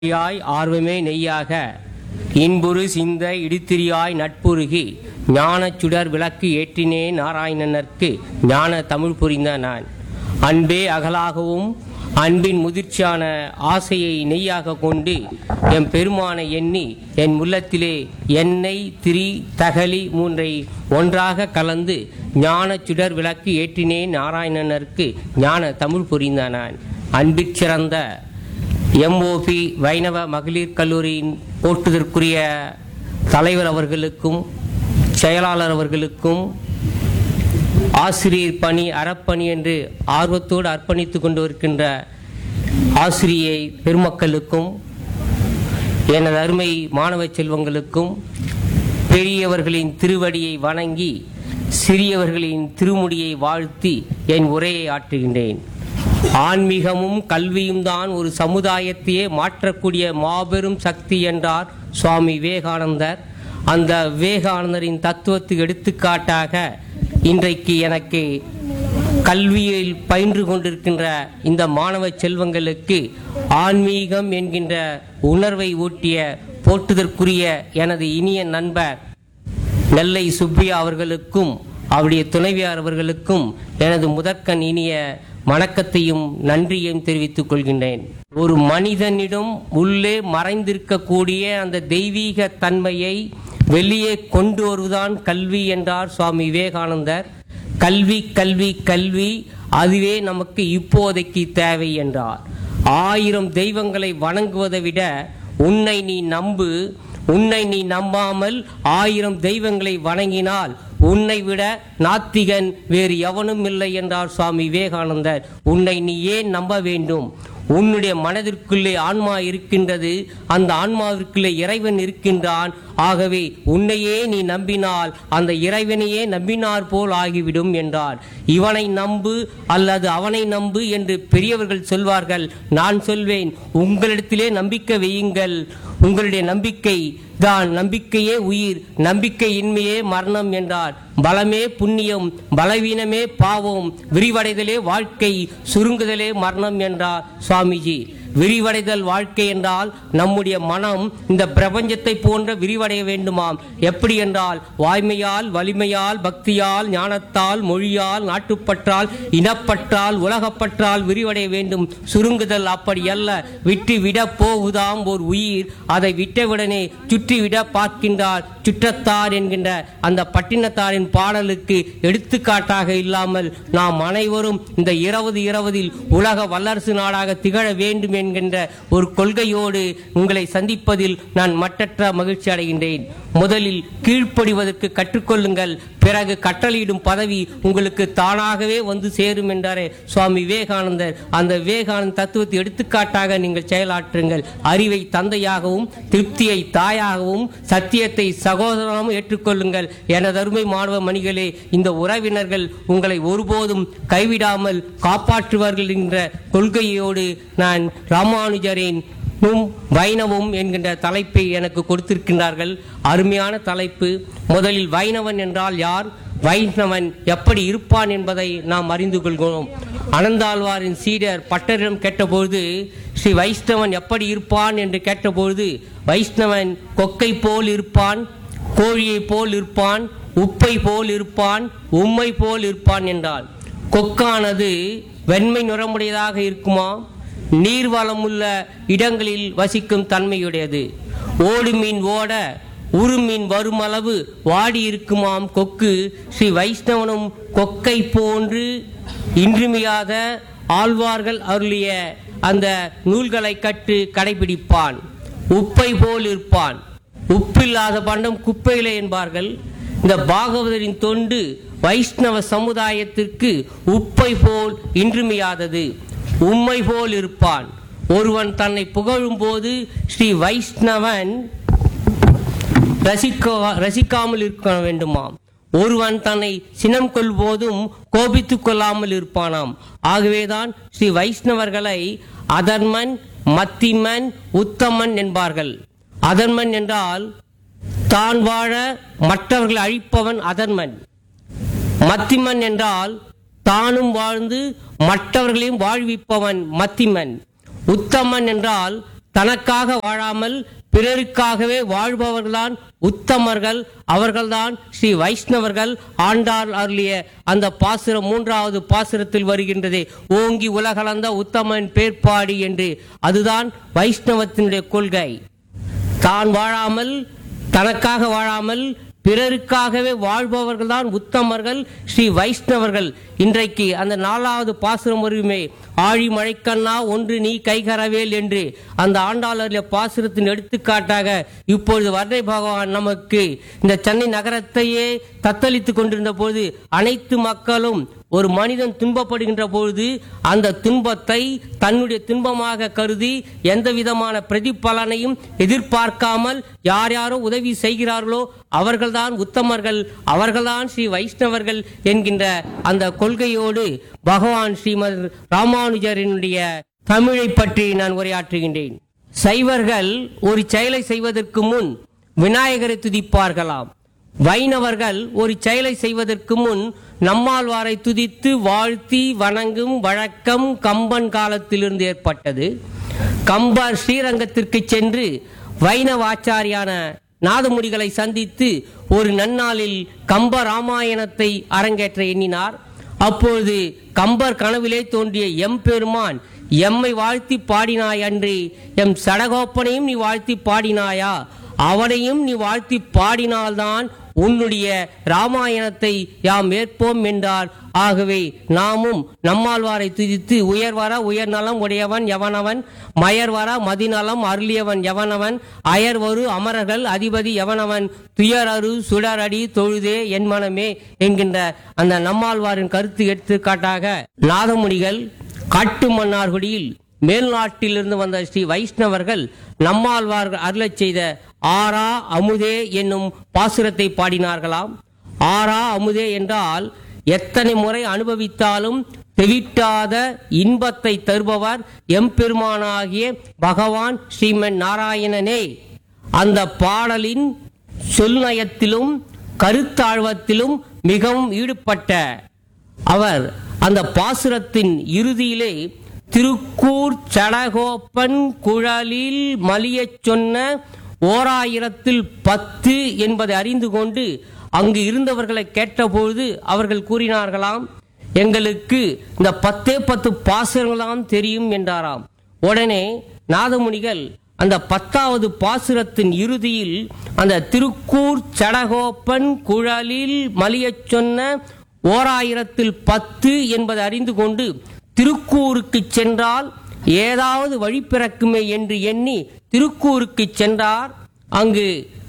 யாய் ஆர்வமே நெய்யாக இன்புறு சிந்த இடித்திரியாய் நட்புருகி ஞானச் சுடர் விளக்கு ஏற்றினே நாராயணனர்க்கு ஞான தமிழ் புரிந்த நான் அன்பே அகலாகவும் அன்பின் முதிர்ச்சியான ஆசையை நெய்யாக கொண்டு எம் பெருமானை எண்ணி என் உள்ளத்திலே எண்ணெய் திரி தகலி மூன்றை ஒன்றாக கலந்து ஞானச் சுடர் விளக்கு ஏற்றினேன் நாராயணனருக்கு ஞான தமிழ் புரிந்த நான் அன்பிற் சிறந்த எம்ஓபி வைணவ மகளிர் கல்லூரியின் போற்றுதற்குரிய தலைவர் அவர்களுக்கும் செயலாளர் அவர்களுக்கும் ஆசிரியர் பணி அறப்பணி என்று ஆர்வத்தோடு அர்ப்பணித்துக் கொண்டு இருக்கின்ற ஆசிரியை பெருமக்களுக்கும் எனது அருமை மாணவ செல்வங்களுக்கும் பெரியவர்களின் திருவடியை வணங்கி சிறியவர்களின் திருமுடியை வாழ்த்தி என் உரையை ஆற்றுகின்றேன் ஆன்மீகமும் கல்வியும் தான் ஒரு சமுதாயத்தையே மாற்றக்கூடிய மாபெரும் சக்தி என்றார் சுவாமி விவேகானந்தர் அந்த விவேகானந்தரின் தத்துவத்துக்கு எடுத்துக்காட்டாக இன்றைக்கு எனக்கு கல்வியில் பயின்று கொண்டிருக்கின்ற இந்த மாணவ செல்வங்களுக்கு ஆன்மீகம் என்கின்ற உணர்வை ஊட்டிய போற்றுதற்குரிய எனது இனிய நண்பர் நெல்லை சுப்பியா அவர்களுக்கும் அவருடைய துணைவியார் அவர்களுக்கும் எனது முதற்கண் இனிய வணக்கத்தையும் நன்றியையும் தெரிவித்துக் கொள்கின்றேன் ஒரு மனிதனிடம் உள்ளே மறைந்திருக்கக்கூடிய அந்த தெய்வீக தன்மையை வெளியே கொண்டு வருவதுதான் கல்வி என்றார் சுவாமி விவேகானந்தர் கல்வி கல்வி கல்வி அதுவே நமக்கு இப்போதைக்கு தேவை என்றார் ஆயிரம் தெய்வங்களை வணங்குவதை விட உன்னை நீ நம்பு உன்னை நீ நம்பாமல் ஆயிரம் தெய்வங்களை வணங்கினால் உன்னை விட நாத்திகன் வேறு எவனும் இல்லை என்றார் சுவாமி விவேகானந்தர் உன்னை நீ ஏன் நம்ப வேண்டும் உன்னுடைய மனதிற்குள்ளே ஆன்மா இருக்கின்றது அந்த ஆன்மாவிற்குள்ளே இறைவன் இருக்கின்றான் ஆகவே உன்னையே நீ நம்பினால் அந்த இறைவனையே நம்பினார் போல் ஆகிவிடும் என்றார் இவனை நம்பு அல்லது அவனை நம்பு என்று பெரியவர்கள் சொல்வார்கள் நான் சொல்வேன் உங்களிடத்திலே நம்பிக்கை வையுங்கள் உங்களுடைய நம்பிக்கை தான் நம்பிக்கையே உயிர் நம்பிக்கையின்மையே மரணம் என்றார் பலமே புண்ணியம் பலவீனமே பாவம் விரிவடைதலே வாழ்க்கை சுருங்குதலே மரணம் என்றார் சுவாமிஜி விரிவடைதல் வாழ்க்கை என்றால் நம்முடைய மனம் இந்த பிரபஞ்சத்தை போன்ற விரிவடைய வேண்டுமாம் எப்படி என்றால் வாய்மையால் வலிமையால் பக்தியால் ஞானத்தால் மொழியால் நாட்டுப்பற்றால் இனப்பற்றால் உலகப்பற்றால் விரிவடைய வேண்டும் சுருங்குதல் அப்படி அல்ல விட்டு விட போகுதாம் ஒரு உயிர் அதை விட்டவுடனே சுற்றிவிட பார்க்கின்றார் சுற்றத்தார் என்கின்ற அந்த பட்டினத்தாரின் பாடலுக்கு எடுத்துக்காட்டாக இல்லாமல் நாம் அனைவரும் இந்த இருபது இருபதில் உலக வல்லரசு நாடாக திகழ வேண்டும் என்கின்ற ஒரு கொள்கையோடு உங்களை சந்திப்பதில் நான் மட்டற்ற மகிழ்ச்சி அடைகின்றேன் முதலில் கீழ்ப்படிவதற்கு கற்றுக்கொள்ளுங்கள் பிறகு கட்டளையிடும் பதவி உங்களுக்கு தானாகவே வந்து சேரும் என்றாரே சுவாமி விவேகானந்தர் அந்த விவேகானந்த தத்துவத்தை எடுத்துக்காட்டாக நீங்கள் செயலாற்றுங்கள் அறிவை தந்தையாகவும் திருப்தியை தாயாகவும் சத்தியத்தை சகோதரமாகவும் ஏற்றுக்கொள்ளுங்கள் எனது அருமை மாணவ மணிகளே இந்த உறவினர்கள் உங்களை ஒருபோதும் கைவிடாமல் காப்பாற்றுவார்கள் என்ற கொள்கையோடு நான் ராமானுஜரின் னும் வைணவம் என்கின்ற தலைப்பை எனக்கு கொடுத்திருக்கின்றார்கள் அருமையான தலைப்பு முதலில் வைணவன் என்றால் யார் வைஷ்ணவன் எப்படி இருப்பான் என்பதை நாம் அறிந்து கொள்கிறோம் அனந்தாழ்வாரின் சீடர் பட்டரிடம் கேட்டபொழுது ஸ்ரீ வைஷ்ணவன் எப்படி இருப்பான் என்று கேட்டபொழுது வைஷ்ணவன் கொக்கை போல் இருப்பான் கோழியை போல் இருப்பான் உப்பை போல் இருப்பான் உம்மை போல் இருப்பான் என்றால் கொக்கானது வெண்மை நிறமுடையதாக இருக்குமா நீர்வளமுள்ள இடங்களில் வசிக்கும் தன்மையுடையது ஓடு மீன் ஓட உருமீன் வருமளவு வாடி இருக்குமாம் கொக்கு ஸ்ரீ வைஷ்ணவனும் கொக்கை போன்று இன்றிமையாத ஆழ்வார்கள் அருளிய அந்த நூல்களை கட்டு கடைபிடிப்பான் உப்பை போல் இருப்பான் உப்பில்லாத பண்டம் குப்பையிலே என்பார்கள் இந்த பாகவதரின் தொண்டு வைஷ்ணவ சமுதாயத்திற்கு உப்பை போல் இன்றிமையாதது உம்மை போல் இருப்பான் ஒருவன் தன்னை புகழும் போது ஸ்ரீ வைஷ்ணவன் ரசிக்க ரசிக்காமல் இருக்க வேண்டுமாம் ஒருவன் தன்னை சினம் கொள்வதும் கோபித்துக் கொள்ளாமல் இருப்பானாம் ஆகவேதான் ஸ்ரீ வைஷ்ணவர்களை அதர்மன் மத்திமன் உத்தமன் என்பார்கள் அதர்மன் என்றால் தான் வாழ மற்றவர்களை அழிப்பவன் அதர்மன் மத்திமன் என்றால் தானும் வாழ்ந்து மற்றவர்களையும் வாழ்விப்பவன் மத்திமன் உத்தமன் என்றால் தனக்காக வாழாமல் பிறருக்காகவே வாழ்பவர்கள்தான் உத்தமர்கள் அவர்கள்தான் ஸ்ரீ வைஷ்ணவர்கள் ஆண்டாள் அருளிய அந்த பாசுரம் மூன்றாவது பாசுரத்தில் வருகின்றது ஓங்கி உலகளந்த உத்தமன் பேர்ப்பாடி என்று அதுதான் வைஷ்ணவத்தினுடைய கொள்கை தான் வாழாமல் தனக்காக வாழாமல் பிறருக்காகவே வாழ்பவர்கள்தான் உத்தமர்கள் ஸ்ரீ வைஷ்ணவர்கள் இன்றைக்கு அந்த நாலாவது பாசுரம் வருமே ஆழி மழைக்கண்ணா ஒன்று நீ கைகரவேல் என்று அந்த ஆண்டாளர்ல பாசுரத்தின் எடுத்துக்காட்டாக இப்பொழுது வர்ணை பகவான் நமக்கு இந்த சென்னை நகரத்தையே தத்தளித்துக் கொண்டிருந்த பொழுது அனைத்து மக்களும் ஒரு மனிதன் துன்பப்படுகின்ற பொழுது அந்த துன்பத்தை தன்னுடைய துன்பமாக கருதி எந்த விதமான பிரதிபலனையும் எதிர்பார்க்காமல் யார் யாரோ உதவி செய்கிறார்களோ அவர்கள்தான் உத்தமர்கள் அவர்கள்தான் ஸ்ரீ வைஷ்ணவர்கள் என்கின்ற அந்த கொள்கையோடு பகவான் ஸ்ரீமத் ராமானுஜரினுடைய தமிழை பற்றி நான் உரையாற்றுகின்றேன் சைவர்கள் ஒரு செயலை செய்வதற்கு முன் விநாயகரை துதிப்பார்களாம் வைணவர்கள் ஒரு செயலை செய்வதற்கு முன் நம்மாழ்வாரை துதித்து வாழ்த்தி வணங்கும் வழக்கம் கம்பன் காலத்திலிருந்து ஏற்பட்டது கம்பர் ஸ்ரீரங்கத்திற்கு சென்று வைணவ ஆச்சாரியான நாதமுடிகளை சந்தித்து ஒரு நன்னாளில் கம்ப ராமாயணத்தை அரங்கேற்ற எண்ணினார் அப்பொழுது கம்பர் கனவிலே தோன்றிய எம்பெருமான் எம்மை வாழ்த்தி பாடினாய் அன்றி எம் சடகோப்பனையும் நீ வாழ்த்தி பாடினாயா அவனையும் நீ வாழ்த்தி பாடினால்தான் உன்னுடைய ராமாயணத்தை யாம் ஏற்போம் என்றார் ஆகவே நாமும் நம்மாழ்வாரை துதித்து உயர்வர உயர்நலம் உடையவன் எவனவன் மயர்வர மதிநலம் அருளியவன் எவனவன் அயர்வரு அமரர்கள் அதிபதி எவனவன் துயரரு சுடரடி தொழுதே என் மனமே என்கின்ற அந்த நம்மாழ்வாரின் கருத்து எடுத்துக்காட்டாக நாதமுனிகள் காட்டு மன்னார்குடியில் மேல்நாட்டிலிருந்து வந்த ஸ்ரீ வைஷ்ணவர்கள் நம்மாழ்வார்கள் அருளச் செய்த ஆரா அமுதே என்னும் பாசுரத்தை பாடினார்களாம் ஆரா அமுதே என்றால் எத்தனை முறை அனுபவித்தாலும் தெவிட்டாத இன்பத்தை தருபவர் எம்பெருமானாகிய பகவான் ஸ்ரீமன் நாராயணனே அந்த பாடலின் சொல்நயத்திலும் கருத்தாழ்வத்திலும் மிகவும் ஈடுபட்ட அவர் அந்த பாசுரத்தின் இறுதியிலே திருக்கூர் சடகோப்பன் குழலில் மலியச் சொன்ன ஓராயிரத்தில் பத்து என்பதை அறிந்து கொண்டு அங்கு இருந்தவர்களை கேட்டபொழுது அவர்கள் கூறினார்களாம் எங்களுக்கு இந்த பத்தே பத்து பாசுரங்களாம் தெரியும் என்றாராம் உடனே நாதமுனிகள் அந்த பத்தாவது பாசுரத்தின் இறுதியில் அந்த திருக்கூர் சடகோப்பன் குழலில் மலியச் சொன்ன ஓராயிரத்தில் பத்து என்பதை அறிந்து கொண்டு திருக்கூருக்கு சென்றால் ஏதாவது வழி பிறக்குமே என்று எண்ணி திருக்கூருக்கு சென்றார் அங்கு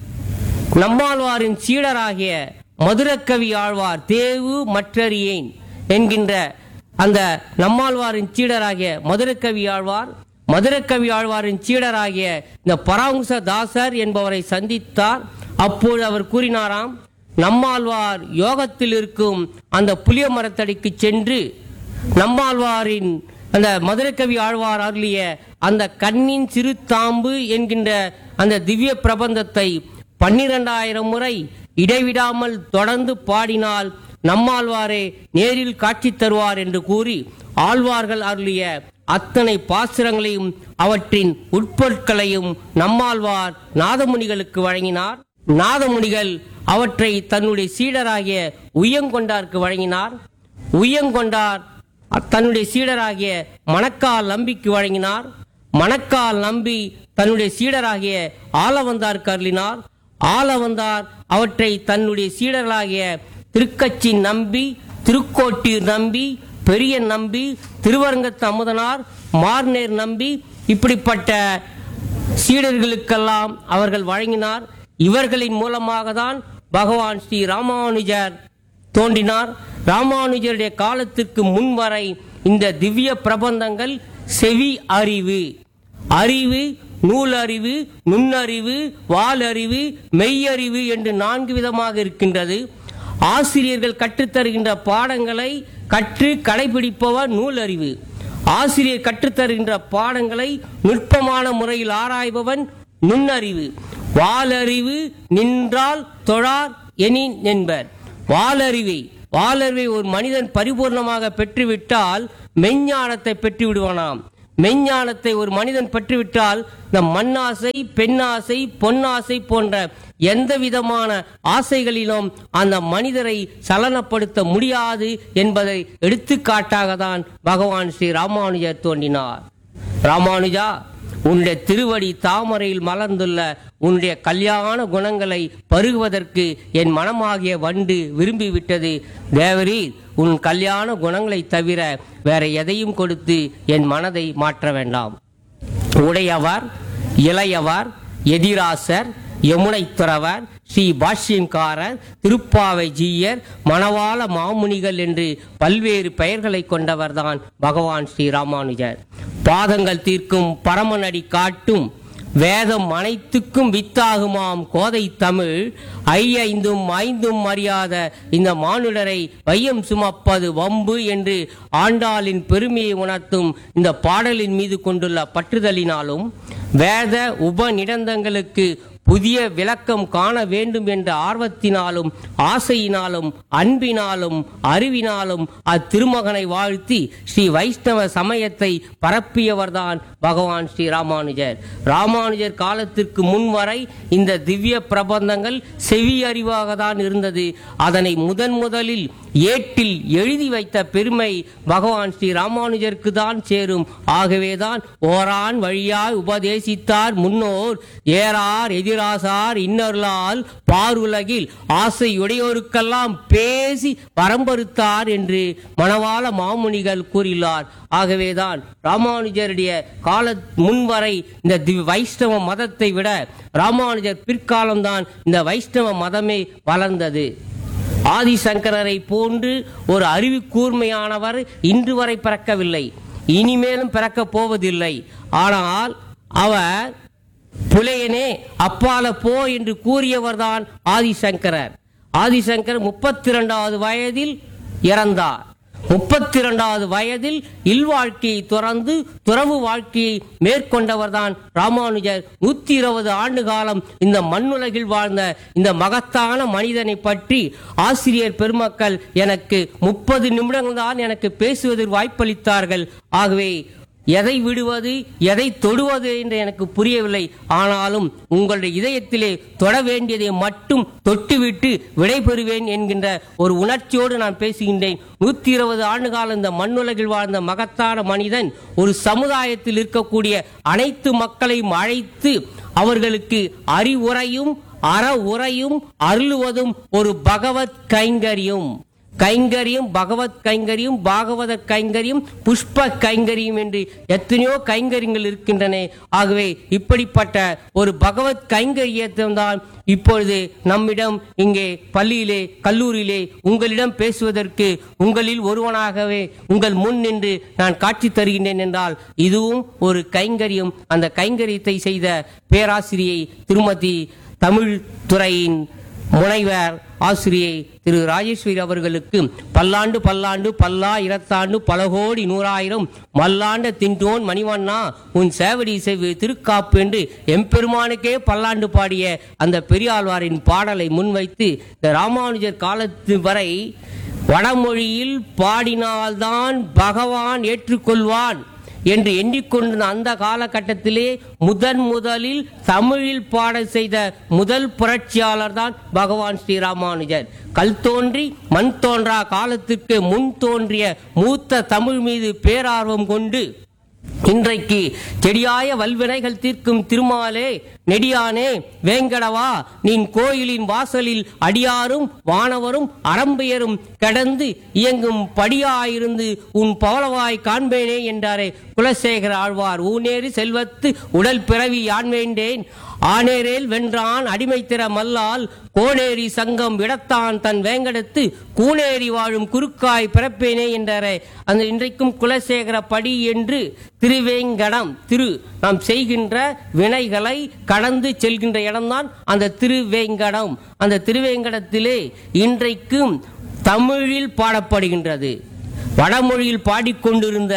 நம்மாழ்வாரின் சீடராகிய மதுரக்கவி ஆழ்வார் தேவு மற்றறியேன் என்கின்ற அந்த நம்மாழ்வாரின் சீடராகிய மதுரக்கவி ஆழ்வார் மதுரக்கவி ஆழ்வாரின் சீடராகிய இந்த பராங்குச தாசர் என்பவரை சந்தித்தார் அப்போது அவர் கூறினாராம் நம்மாழ்வார் யோகத்தில் இருக்கும் அந்த புளிய மரத்தடிக்கு சென்று நம்மாழ்வாரின் அந்த மதுரக்கவி ஆழ்வார் அருளிய அந்த கண்ணின் சிறு தாம்பு என்கின்ற அந்த திவ்ய பிரபந்தத்தை பன்னிரண்டாயிரம் முறை இடைவிடாமல் தொடர்ந்து பாடினால் நம்மாழ்வாரே நேரில் காட்சி தருவார் என்று கூறி ஆழ்வார்கள் அருளிய அத்தனை பாசுரங்களையும் அவற்றின் உட்பொருட்களையும் நம்மாழ்வார் நாதமுனிகளுக்கு வழங்கினார் நாதமுனிகள் அவற்றை தன்னுடைய சீடராகிய உய்யங்கொண்டாருக்கு வழங்கினார் உய்யங்கொண்டார் தன்னுடைய சீடராகிய மணக்கால் நம்பிக்கு வழங்கினார் மணக்கால் நம்பி தன்னுடைய சீடராகிய ஆலவந்தாருக்கு அருளினார் ஆலவந்தார் அவற்றை தன்னுடைய சீடர்களாகிய திருக்கச்சி நம்பி திருக்கோட்டீர் நம்பி பெரிய நம்பி திருவரங்கத்து அமுதனார் மார்நேர் நம்பி இப்படிப்பட்ட சீடர்களுக்கெல்லாம் அவர்கள் வழங்கினார் இவர்களின் மூலமாக தான் பகவான் ஸ்ரீ ராமானுஜர் தோன்றினார் ராமானுஜருடைய காலத்திற்கு முன்வரை இந்த திவ்ய பிரபந்தங்கள் செவி அறிவு அறிவு நூலறிவு நுண்ணறிவு வாலறிவு மெய்யறிவு என்று நான்கு விதமாக இருக்கின்றது ஆசிரியர்கள் கற்றுத்தருகின்ற பாடங்களை கற்று கடைபிடிப்பவர் நூலறிவு ஆசிரியர் கற்றுத்தருகின்ற பாடங்களை நுட்பமான முறையில் ஆராய்பவன் நுண்ணறிவு வாலறிவு நின்றால் தொழார் எனின் என்பர் வாலறிவை வாலறிவை ஒரு மனிதன் பரிபூர்ணமாக பெற்றுவிட்டால் மெஞ்ஞானத்தை பெற்று விடுவானாம் மெஞ்ஞானத்தை ஒரு மனிதன் பெற்றுவிட்டால் இந்த மண்ணாசை பெண்ணாசை பொன்னாசை போன்ற எந்த விதமான ஆசைகளிலும் அந்த மனிதரை சலனப்படுத்த முடியாது என்பதை எடுத்துக்காட்டாக தான் பகவான் ஸ்ரீ ராமானுஜர் தோன்றினார் ராமானுஜா உன்னுடைய திருவடி தாமரையில் மலர்ந்துள்ள உன்னுடைய கல்யாண குணங்களை பருகுவதற்கு என் மனமாகிய வண்டு விரும்பிவிட்டது தேவரீர் உன் கல்யாண குணங்களை தவிர வேற எதையும் கொடுத்து என் மனதை மாற்ற வேண்டாம் உடையவர் இளையவர் எதிராசர் யமுனை துறவர் ஸ்ரீ பாஷ்யங்காரர் திருப்பாவை ஜீயர் மணவாள மாமுனிகள் என்று பல்வேறு பெயர்களை கொண்டவர்தான் பகவான் ஸ்ரீ ராமானுஜர் பாதங்கள் தீர்க்கும் பரமநடி காட்டும் வேதம் அனைத்துக்கும் வித்தாகுமாம் கோதை தமிழ் ஐயைந்தும் ஐந்தும் அறியாத இந்த மானுடரை வையம் சுமப்பது வம்பு என்று ஆண்டாளின் பெருமையை உணர்த்தும் இந்த பாடலின் மீது கொண்டுள்ள பற்றுதலினாலும் வேத உபநிடந்தங்களுக்கு புதிய விளக்கம் காண வேண்டும் என்ற ஆர்வத்தினாலும் ஆசையினாலும் அன்பினாலும் அறிவினாலும் அத்திருமகனை வாழ்த்தி ஸ்ரீ வைஷ்ணவ சமயத்தை பரப்பியவர்தான் பகவான் ஸ்ரீ ராமானுஜர் ராமானுஜர் காலத்திற்கு முன்வரை இந்த திவ்ய பிரபந்தங்கள் செவி அறிவாக தான் இருந்தது அதனை முதன் முதலில் ஏட்டில் எழுதி வைத்த பெருமை பகவான் ஸ்ரீ ராமானுஜருக்கு தான் சேரும் ஆகவேதான் ஓரான் வழியாய் உபதேசித்தார் முன்னோர் ஏறார் எதிராசார் இன்னொருளால் பாருலகில் ஆசையுடையோருக்கெல்லாம் பேசி பரம்பருத்தார் என்று மணவாள மாமுனிகள் கூறியுள்ளார் ஆகவேதான் ராமானுஜருடைய கால முன்வரை இந்த தி- வைஷ்ணவ மதத்தை விட ராமானுஜர் பிற்காலம்தான் இந்த வைஷ்ணவ மதமே வளர்ந்தது ஆதிசங்கரரை போன்று ஒரு அறிவு கூர்மையானவர் இன்று வரை பிறக்கவில்லை இனிமேலும் பிறக்கப் போவதில்லை ஆனால் அவர் புலையனே அப்பால போ என்று கூறியவர்தான் ஆதிசங்கரர் ஆதிசங்கர் முப்பத்தி இரண்டாவது வயதில் இறந்தார் முப்பத்தி இரண்டாவது வயதில் இல்வாழ்க்கையை துறந்து துறவு வாழ்க்கையை மேற்கொண்டவர்தான் ராமானுஜர் நூத்தி இருபது ஆண்டு காலம் இந்த மண்ணுலகில் வாழ்ந்த இந்த மகத்தான மனிதனை பற்றி ஆசிரியர் பெருமக்கள் எனக்கு முப்பது நிமிடங்கள் தான் எனக்கு பேசுவதற்கு வாய்ப்பளித்தார்கள் ஆகவே எதை விடுவது எதை தொடுவது என்று எனக்கு புரியவில்லை ஆனாலும் உங்களுடைய இதயத்திலே தொட வேண்டியதை மட்டும் தொட்டுவிட்டு விடைபெறுவேன் என்கின்ற ஒரு உணர்ச்சியோடு நான் பேசுகின்றேன் நூத்தி இருபது ஆண்டு காலம் இந்த மண்ணுலகில் வாழ்ந்த மகத்தான மனிதன் ஒரு சமுதாயத்தில் இருக்கக்கூடிய அனைத்து மக்களையும் அழைத்து அவர்களுக்கு அறிவுரையும் அற உரையும் அருளுவதும் ஒரு பகவத் கைங்கரியம் கைங்கரியம் பகவத் கைங்கரியம் பாகவத கைங்கரியம் புஷ்ப கைங்கரியம் என்று எத்தனையோ கைங்கரியங்கள் இருக்கின்றன ஆகவே இப்படிப்பட்ட ஒரு பகவத் கைங்கரியத்தை தான் இப்பொழுது நம்மிடம் இங்கே பள்ளியிலே கல்லூரியிலே உங்களிடம் பேசுவதற்கு உங்களில் ஒருவனாகவே உங்கள் முன் நின்று நான் காட்சி தருகின்றேன் என்றால் இதுவும் ஒரு கைங்கரியம் அந்த கைங்கரியத்தை செய்த பேராசிரியை திருமதி தமிழ் துறையின் முனைவர் ஆசிரியை திரு ராஜேஸ்வரி அவர்களுக்கு பல்லாண்டு பல்லாண்டு பல்லா இரத்தாண்டு பல கோடி நூறாயிரம் மல்லாண்ட தின்றோன் மணிவண்ணா உன் சேவடி செவ்வு திருக்காப்பு என்று எம்பெருமானுக்கே பல்லாண்டு பாடிய அந்த பெரியாழ்வாரின் பாடலை முன்வைத்து இந்த ராமானுஜர் காலத்து வரை வடமொழியில் பாடினால்தான் பகவான் ஏற்றுக்கொள்வான் என்று எண்ணிக்கொண்டிருந்த அந்த காலகட்டத்திலே முதன் முதலில் தமிழில் பாட செய்த முதல் புரட்சியாளர் தான் பகவான் ஸ்ரீராமானுஜர் கல் தோன்றி மண் தோன்றா காலத்திற்கு முன் தோன்றிய மூத்த தமிழ் மீது பேரார்வம் கொண்டு இன்றைக்கு செடியாய வல்வினைகள் தீர்க்கும் திருமாலே நெடியானே வேங்கடவா நின் கோயிலின் வாசலில் அடியாரும் வானவரும் அரம்பெயரும் கடந்து இயங்கும் படியாயிருந்து உன் பவளவாய் காண்பேனே என்றாரே குலசேகர ஆழ்வார் ஊனேறு செல்வத்து உடல் பிறவி யான் வேண்டேன் ஆனேரேல் வென்றான் அடிமைத்திற மல்லால் கோனேரி சங்கம் விடத்தான் தன் வேங்கடத்து கூனேரி வாழும் குறுக்காய் பிறப்பேனே என்றாரே அந்த இன்றைக்கும் குலசேகர படி என்று திருவேங்கடம் திரு நாம் செய்கின்ற வினைகளை கடந்து செல்கின்ற இடம்தான் அந்த திருவேங்கடம் அந்த திருவேங்கடத்திலே இன்றைக்கும் தமிழில் பாடப்படுகின்றது வடமொழியில் பாடிக்கொண்டிருந்த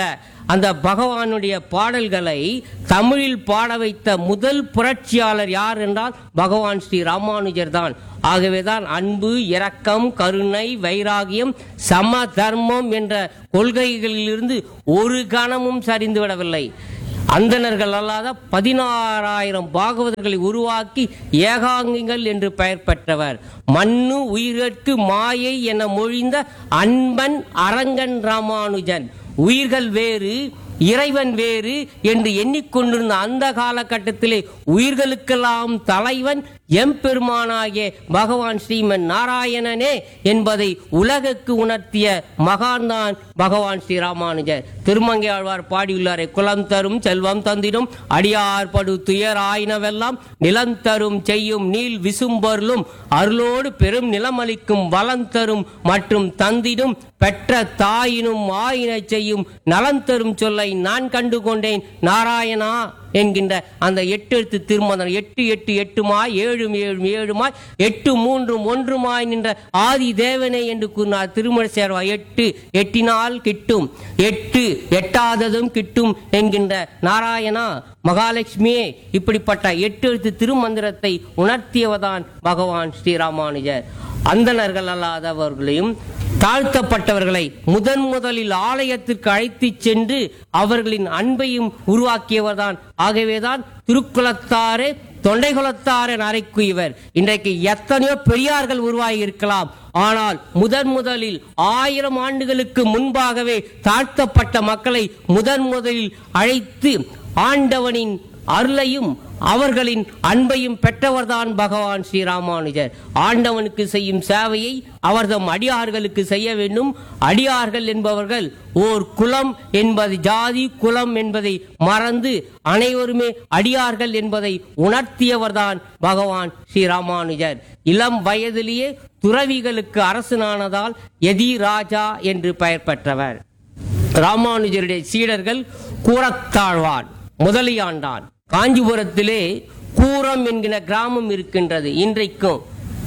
அந்த பகவானுடைய பாடல்களை தமிழில் பாட வைத்த முதல் புரட்சியாளர் யார் என்றால் பகவான் ஸ்ரீ ராமானுஜர் தான் ஆகவேதான் அன்பு இரக்கம் கருணை வைராகியம் சம தர்மம் என்ற கொள்கைகளிலிருந்து ஒரு கணமும் சரிந்து விடவில்லை அந்தணர்கள் அல்லாத பதினாறாயிரம் பாகவதர்களை உருவாக்கி ஏகாங்கிகள் என்று பெயர் பெற்றவர் மண்ணு உயிர்கட்கு மாயை என மொழிந்த அன்பன் அரங்கன் ராமானுஜன் உயிர்கள் வேறு இறைவன் வேறு என்று எண்ணிக்கொண்டிருந்த அந்த காலகட்டத்திலே உயிர்களுக்கெல்லாம் தலைவன் எம்பெருமானாகிய பகவான் ஸ்ரீமன் நாராயணனே என்பதை உலகுக்கு உணர்த்திய மகான்தான் பகவான் ஸ்ரீ ராமானுஜர் திருமங்கை ஆழ்வார் பாடியுள்ளாரே குலம் தரும் செல்வம் தந்திடும் அடியார் படு துயர் ஆயினவெல்லாம் நிலம் தரும் செய்யும் நீள் விசும்பொருளும் அருளோடு பெரும் நிலமளிக்கும் வளம் தரும் மற்றும் தந்திடும் பெற்ற தாயினும் ஆயினை செய்யும் நலம் தரும் சொல்லை நான் கண்டு கொண்டேன் நாராயணா என்கின்ற அந்த எட்டு எழுத்து திருமந்தம் எட்டு எட்டு எட்டுமாய் ஏழு ஏழு ஏழுமாய் எட்டு மூன்றும் ஒன்றுமாய் நின்ற ஆதி தேவனே என்று கூறினார் திருமண சேர்வா எட்டு எட்டினால் கிட்டும் எட்டு எட்டாததும் கிட்டும் என்கின்ற நாராயணா மகாலட்சுமியே இப்படிப்பட்ட எட்டு எழுத்து திருமந்திரத்தை உணர்த்தியவதான் பகவான் ஸ்ரீராமானுஜர் அந்தணர்கள் அல்லாதவர்களையும் தாழ்த்தப்பட்டவர்களை முதன் முதலில் ஆலயத்திற்கு அழைத்துச் சென்று அவர்களின் அன்பையும் உருவாக்கியவர்தான் ஆகவேதான் திருக்குலத்தாரே தொண்டைகுலத்தாரன் அறைக்குயவர் இன்றைக்கு எத்தனையோ பெரியார்கள் உருவாகி இருக்கலாம் ஆனால் முதன் முதலில் ஆயிரம் ஆண்டுகளுக்கு முன்பாகவே தாழ்த்தப்பட்ட மக்களை முதன் முதலில் அழைத்து ஆண்டவனின் அருளையும் அவர்களின் அன்பையும் பெற்றவர்தான் பகவான் ஸ்ரீராமானுஜர் ஆண்டவனுக்கு செய்யும் சேவையை அவர்தம் அடியார்களுக்கு செய்ய வேண்டும் அடியார்கள் என்பவர்கள் ஓர் குலம் என்பது ஜாதி குலம் என்பதை மறந்து அனைவருமே அடியார்கள் என்பதை உணர்த்தியவர்தான் பகவான் ஸ்ரீராமானுஜர் இளம் வயதிலேயே துறவிகளுக்கு அரசனானதால் எதி ராஜா என்று பெயர் பெற்றவர் ராமானுஜருடைய சீடர்கள் கூறத்தாழ்வான் முதலியாண்டான் காஞ்சிபுரத்திலே கூரம் என்கிற கிராமம் இருக்கின்றது இன்றைக்கும்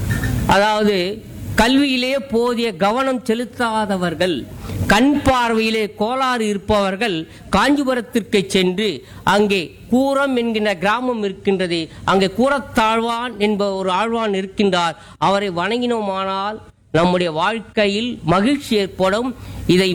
அதாவது கல்வியிலே போதிய கவனம் செலுத்தாதவர்கள் கண் பார்வையிலே கோளாறு இருப்பவர்கள் காஞ்சிபுரத்திற்கு சென்று அங்கே கூரம் என்கிற கிராமம் இருக்கின்றது அங்கே கூறத்தாழ்வான் என்ப ஒரு ஆழ்வான் இருக்கின்றார் அவரை வணங்கினோமானால் நம்முடைய வாழ்க்கையில் மகிழ்ச்சி ஏற்படும் இதை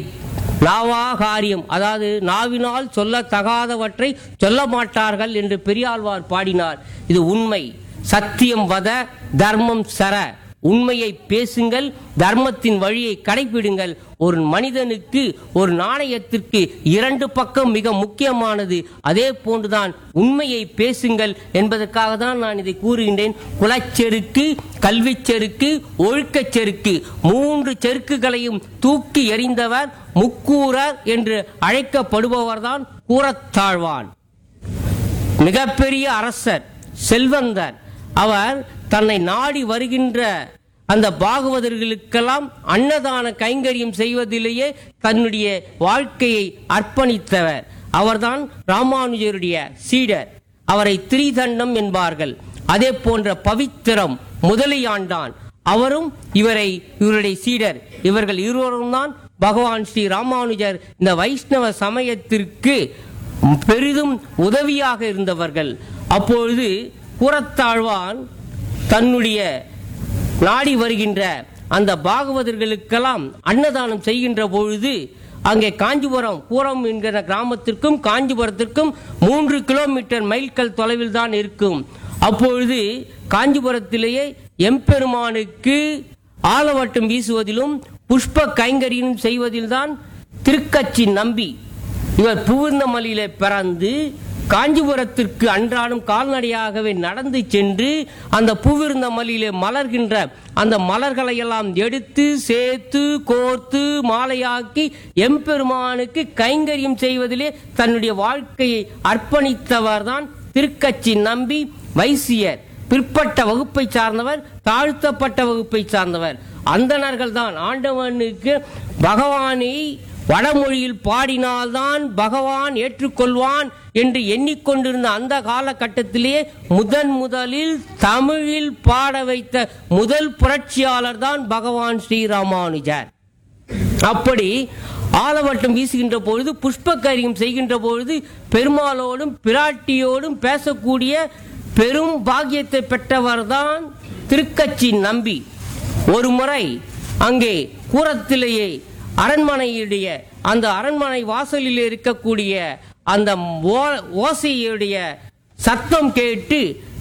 நாவாகாரியம் அதாவது நாவினால் சொல்லத்தகாதவற்றை சொல்ல மாட்டார்கள் என்று பெரியாழ்வார் பாடினார் இது உண்மை சத்தியம் வத தர்மம் சர உண்மையை பேசுங்கள் தர்மத்தின் வழியை கடைபிடுங்கள் ஒரு மனிதனுக்கு ஒரு நாணயத்திற்கு இரண்டு பக்கம் மிக முக்கியமானது அதே போன்றுதான் உண்மையை பேசுங்கள் என்பதற்காக தான் நான் இதை கூறுகின்றேன் குலச்செருக்கு கல்விச் செருக்கு ஒழுக்கச் செருக்கு மூன்று செருக்குகளையும் தூக்கி எறிந்தவர் முக்கூரர் என்று அழைக்கப்படுபவர்தான் கூறத்தாழ்வான் மிகப்பெரிய அரசர் செல்வந்தர் அவர் தன்னை நாடி வருகின்ற அந்த பாகவதர்களுக்கெல்லாம் அன்னதான கைங்கரியம் செய்வதிலேயே தன்னுடைய வாழ்க்கையை அர்ப்பணித்தவர் அவர்தான் ராமானுஜருடைய சீடர் அவரை திரிதண்டம் என்பார்கள் அதே போன்ற பவித்திரம் முதலியாண்டான் அவரும் இவரை இவருடைய சீடர் இவர்கள் இருவரும் தான் பகவான் ஸ்ரீ ராமானுஜர் இந்த வைஷ்ணவ சமயத்திற்கு பெரிதும் உதவியாக இருந்தவர்கள் அப்பொழுது புறத்தாழ்வான் தன்னுடைய நாடி வருகின்ற அந்த பாகவதர்களுக்கெல்லாம் அன்னதானம் செய்கின்ற பொழுது அங்கே காஞ்சிபுரம் பூரம் என்கிற கிராமத்திற்கும் காஞ்சிபுரத்திற்கும் மூன்று கிலோமீட்டர் மைல்கல் தொலைவில் தான் இருக்கும் அப்பொழுது காஞ்சிபுரத்திலேயே எம்பெருமானுக்கு ஆலவட்டம் வீசுவதிலும் புஷ்ப கைங்கரியம் செய்வதில்தான் திருக்கச்சி நம்பி இவர் புவிர்ந்தமலையிலே பிறந்து காஞ்சிபுரத்திற்கு அன்றாடம் கால்நடையாகவே நடந்து சென்று அந்த பூவிருந்த மலையிலே மலர்கின்ற அந்த மலர்களை எல்லாம் எடுத்து சேர்த்து கோர்த்து மாலையாக்கி எம்பெருமானுக்கு கைங்கரியம் செய்வதிலே தன்னுடைய வாழ்க்கையை அர்ப்பணித்தவர்தான் திருக்கச்சி நம்பி வைசியர் பிற்பட்ட வகுப்பை சார்ந்தவர் தாழ்த்தப்பட்ட வகுப்பை சார்ந்தவர் அந்தணர்கள் தான் ஆண்டவனுக்கு பகவானை வடமொழியில் பாடினால்தான் பகவான் ஏற்றுக்கொள்வான் என்று எண்ணிக்கொண்டிருந்த அந்த காலகட்டத்திலே முதன் முதலில் தமிழில் பாட வைத்த முதல் புரட்சியாளர் தான் பகவான் ஸ்ரீராமானுஜர் அப்படி ஆலவட்டம் வீசுகின்ற பொழுது புஷ்ப காரியம் செய்கின்ற பொழுது பெருமாளோடும் பிராட்டியோடும் பேசக்கூடிய பெரும் பாக்கியத்தை பெற்றவர்தான் திருக்கச்சி நம்பி ஒரு முறை அங்கே கூரத்திலேயே அரண்மனையுடைய அந்த அரண்மனை வாசலில் இருக்கக்கூடிய அந்த ஓ- ஓசையுடைய சத்தம் கேட்டு